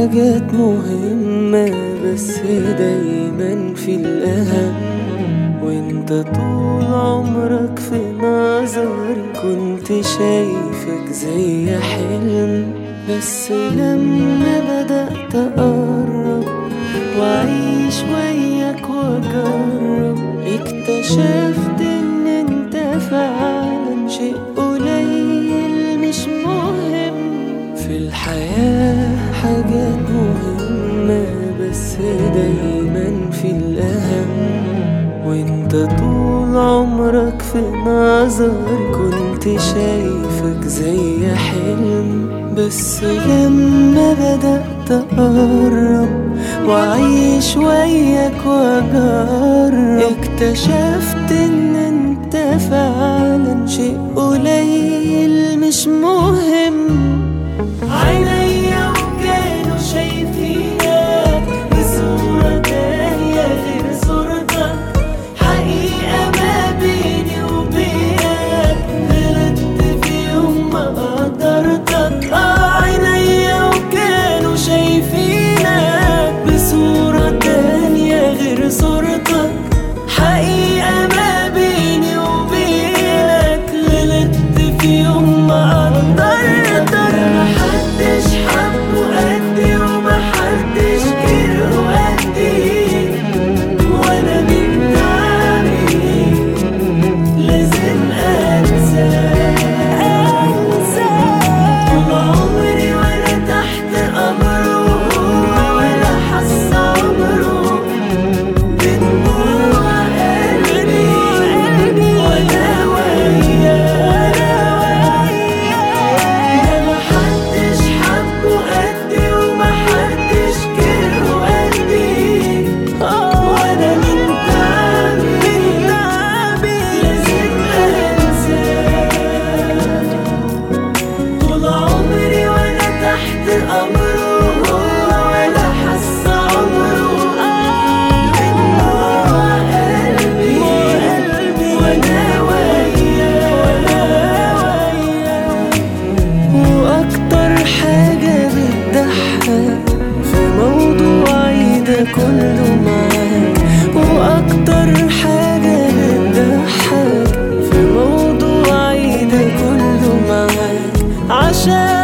حاجات مهمة بس دايما في الأهم وانت طول عمرك في نظري كنت شايفك زي حلم بس لما بدأت أقرب وأعيش وياك وأجرب اكتشفت إن انت فعلا شيء قليل مش مهم في الحياة حاجات مهمة بس دايما في الأهم وانت طول عمرك في نظري كنت شايفك زي حلم بس لما بدأت أقرب وأعيش وياك وأجرب اكتشفت إن انت فعلا شيء قليل مش مهم عينيا وكانوا شايفينك بصورة تانية غير صورتك حقيقة ما بيني وبينك غلطت في يوم ما قدرتك آه عينيا وكانوا شايفينك بصورة تانية غير صورتك حقيقة ما بيني وبينك غلطت في يوم ما قدرتك محدش حبه قدي ومحدش كرهه قدي وانا من تعبي لازم انسى انسى طول عمري وانا تحت امره ولا حس عمره بدموع قلبي وانا وياه ده محدش حبه قدي ومحدش كرهه قدي وانا من تعبي لازم انساه طول عمري وانا تحت امره ولا حس عمره بدموع قلبي وانا وياه واكتر حاجة بتضحك في موضوعي ده كله معاك واكتر حاجة بتضحك في موضوعي ده كله معاك عشان